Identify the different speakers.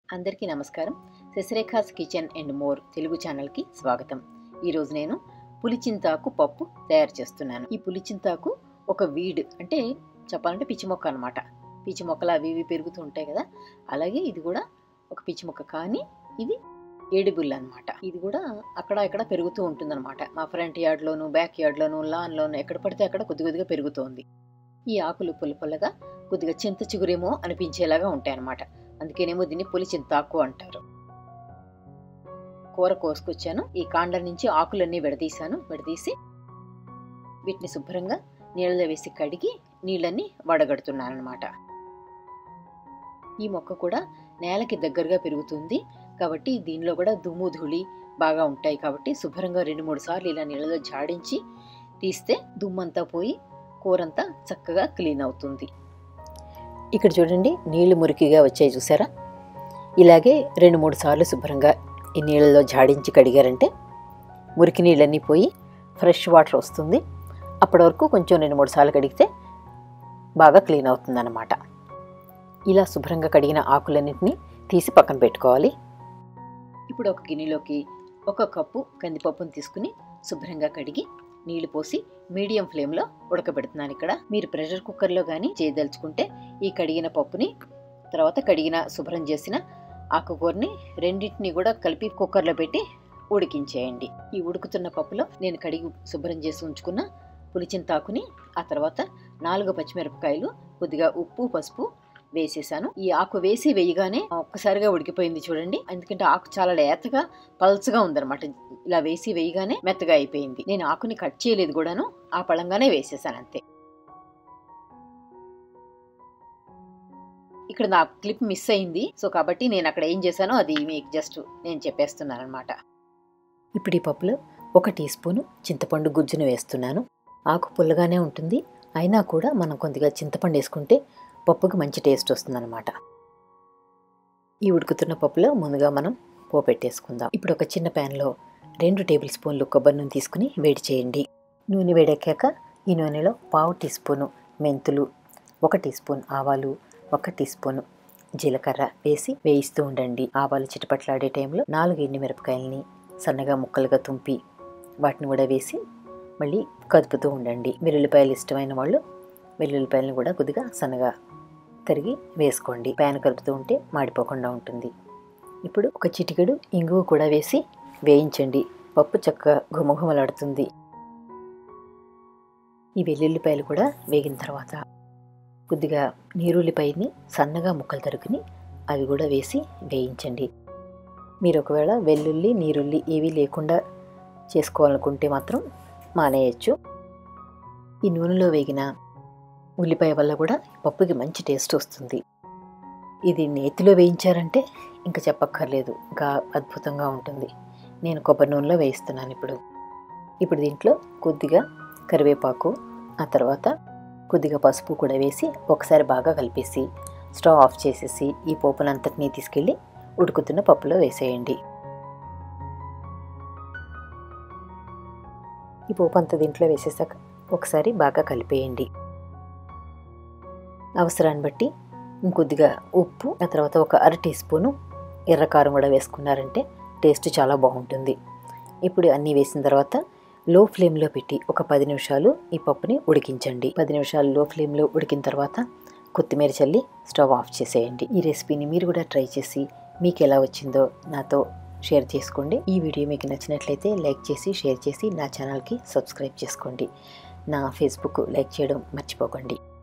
Speaker 1: అందరికీ నమస్కారం Sasirekha's kitchen and more Telugu ఛానల్కి స్వాగతం ఈరోజు నేను పులిచింతాకు పప్పు తయారు చేస్తున్నాను ఈ పులిచింతాకు ఒక వీడ్ అంటే చెప్పాలంటే పిచ్చి మొక్క అనమాట పిచ్చి మొక్కలు అవి ఇవి పెరుగుతూ ఉంటాయి కదా అలాగే ఇది కూడా ఒక పిచ్చి మొక్క కానీ ఇది ఏడిబుల్ అనమాట ఇది కూడా అక్కడ ఇక్కడ పెరుగుతూ ఉంటుందన్నమాట మా ఫ్రంట్ యార్డ్లోను బ్యాక్ యార్డ్లోను లాన్లోను ఎక్కడ పడితే అక్కడ కొద్ది కొద్దిగా పెరుగుతోంది ఈ ఆకులు పుల్ల పుల్లగా కొద్దిగా చింత చిగురేమో అనిపించేలాగా ఉంటాయి అన్నమాట అందుకేనేమో దీన్ని పులి చింతాకు అంటారు కూర కోసుకొచ్చాను ఈ కాండం నుంచి ఆకులన్నీ విడదీశాను విడదీసి వీటిని శుభ్రంగా నీళ్ళలో వేసి కడిగి నీళ్ళన్నీ వడగడుతున్నాను అనమాట ఈ మొక్క కూడా నేలకి దగ్గరగా పెరుగుతుంది కాబట్టి దీనిలో కూడా దుమ్ము ధూళి బాగా ఉంటాయి కాబట్టి శుభ్రంగా రెండు మూడు సార్లు ఇలా నీళ్ళలో జాడించి తీస్తే దుమ్మంతా పోయి కూరంతా చక్కగా క్లీన్ అవుతుంది ఇక్కడ చూడండి నీళ్లు మురికిగా వచ్చాయి చూసారా ఇలాగే రెండు మూడు సార్లు శుభ్రంగా ఈ నీళ్ళలో జాడించి కడిగారంటే మురికి నీళ్ళన్నీ పోయి ఫ్రెష్ వాటర్ వస్తుంది అప్పటి వరకు కొంచెం రెండు మూడు సార్లు కడిగితే బాగా క్లీన్ అవుతుందన్నమాట ఇలా శుభ్రంగా కడిగిన ఆకులన్నింటినీ తీసి పక్కన పెట్టుకోవాలి ఇప్పుడు ఒక గిన్నెలోకి ఒక కప్పు కందిపప్పును తీసుకుని శుభ్రంగా కడిగి నీళ్లు పోసి మీడియం ఫ్లేమ్లో ఉడకబెడుతున్నాను ఇక్కడ మీరు ప్రెషర్ కుక్కర్లో కానీ చేయదలుచుకుంటే ఈ కడిగిన పప్పుని తర్వాత కడిగిన శుభ్రం చేసిన ఆకుకూరని రెండింటిని కూడా కలిపి కుక్కర్లో పెట్టి ఉడికించేయండి ఈ ఉడుకుతున్న పప్పులో నేను కడిగి శుభ్రం చేసి ఉంచుకున్న పులిచింతాకుని ఆ తర్వాత నాలుగు పచ్చిమిరపకాయలు కొద్దిగా ఉప్పు పసుపు వేసేసాను ఈ ఆకు వేసి వేయగానే ఒక్కసారిగా ఉడికిపోయింది చూడండి ఎందుకంటే ఆకు చాలా లేతగా పల్చగా ఉందన్నమాట ఇలా వేసి వేయగానే మెత్తగా అయిపోయింది నేను ఆకుని కట్ చేయలేదు కూడాను ఆ పళంగానే వేసేసాను అంతే ఇక్కడ నా క్లిప్ మిస్ అయింది సో కాబట్టి నేను అక్కడ ఏం చేశానో అది మీకు జస్ట్ నేను చెప్పేస్తున్నాను అనమాట ఇప్పుడు ఈ పప్పులో ఒక టీ స్పూను చింతపండు గుజ్జును వేస్తున్నాను ఆకు పుల్లగానే ఉంటుంది అయినా కూడా మనం కొద్దిగా చింతపండు వేసుకుంటే పప్పుకి మంచి టేస్ట్ వస్తుందన్నమాట ఈ ఉడుకుతున్న పప్పులో ముందుగా మనం పోపెట్టేసుకుందాం ఇప్పుడు ఒక చిన్న ప్యాన్లో రెండు టేబుల్ స్పూన్లు కొబ్బరి నూనె తీసుకుని వేడి చేయండి నూనె వేడెక్కాక ఈ నూనెలో పావు టీ స్పూను మెంతులు ఒక టీ స్పూన్ ఆవాలు ఒక టీ స్పూన్ జీలకర్ర వేసి వేయిస్తూ ఉండండి ఆవాలు చిటపట్లాడే టైంలో నాలుగు ఎండి మిరపకాయలని సన్నగా ముక్కలుగా తుంపి వాటిని కూడా వేసి మళ్ళీ కదుపుతూ ఉండండి వెల్లుల్లిపాయలు ఇష్టమైన వాళ్ళు వెల్లుల్లిపాయలను కూడా కొద్దిగా సన్నగా తరిగి వేసుకోండి ప్యాన్ కలుపుతూ ఉంటే మాడిపోకుండా ఉంటుంది ఇప్పుడు ఒక చిటికెడు ఇంగువ కూడా వేసి వేయించండి పప్పు చక్కగా ఘుమఘుమలాడుతుంది ఈ వెల్లుల్లిపాయలు కూడా వేగిన తర్వాత కొద్దిగా నీరుల్లిపాయని సన్నగా ముక్కలు తరుకుని అవి కూడా వేసి వేయించండి మీరు ఒకవేళ వెల్లుల్లి నీరుల్లి ఏవీ లేకుండా చేసుకోవాలనుకుంటే మాత్రం మానేయచ్చు ఈ నూనెలో వేగిన ఉల్లిపాయ వల్ల కూడా పప్పుకి మంచి టేస్ట్ వస్తుంది ఇది నేతిలో వేయించారంటే ఇంకా చెప్పక్కర్లేదు ఇంకా అద్భుతంగా ఉంటుంది నేను కొబ్బరి నూనెలో వేయిస్తున్నాను ఇప్పుడు ఇప్పుడు దీంట్లో కొద్దిగా కరివేపాకు ఆ తర్వాత కొద్దిగా పసుపు కూడా వేసి ఒకసారి బాగా కలిపేసి స్టవ్ ఆఫ్ చేసేసి ఈ పోపునంతటినీ తీసుకెళ్ళి ఉడుకుతున్న పప్పులో వేసేయండి ఈ పోపు అంతా దీంట్లో వేసేసాక ఒకసారి బాగా కలిపేయండి అవసరాన్ని బట్టి ఇంకొద్దిగా ఉప్పు ఆ తర్వాత ఒక అర టీ స్పూను ఎర్రకారం కూడా వేసుకున్నారంటే టేస్ట్ చాలా బాగుంటుంది ఇప్పుడు అన్నీ వేసిన తర్వాత లో ఫ్లేమ్లో పెట్టి ఒక పది నిమిషాలు ఈ పప్పుని ఉడికించండి పది నిమిషాలు లో ఫ్లేమ్లో ఉడికిన తర్వాత కొత్తిమీర చల్లి స్టవ్ ఆఫ్ చేసేయండి ఈ రెసిపీని మీరు కూడా ట్రై చేసి మీకు ఎలా వచ్చిందో నాతో షేర్ చేసుకోండి ఈ వీడియో మీకు నచ్చినట్లయితే లైక్ చేసి షేర్ చేసి నా ఛానల్కి సబ్స్క్రైబ్ చేసుకోండి నా ఫేస్బుక్ లైక్ చేయడం మర్చిపోకండి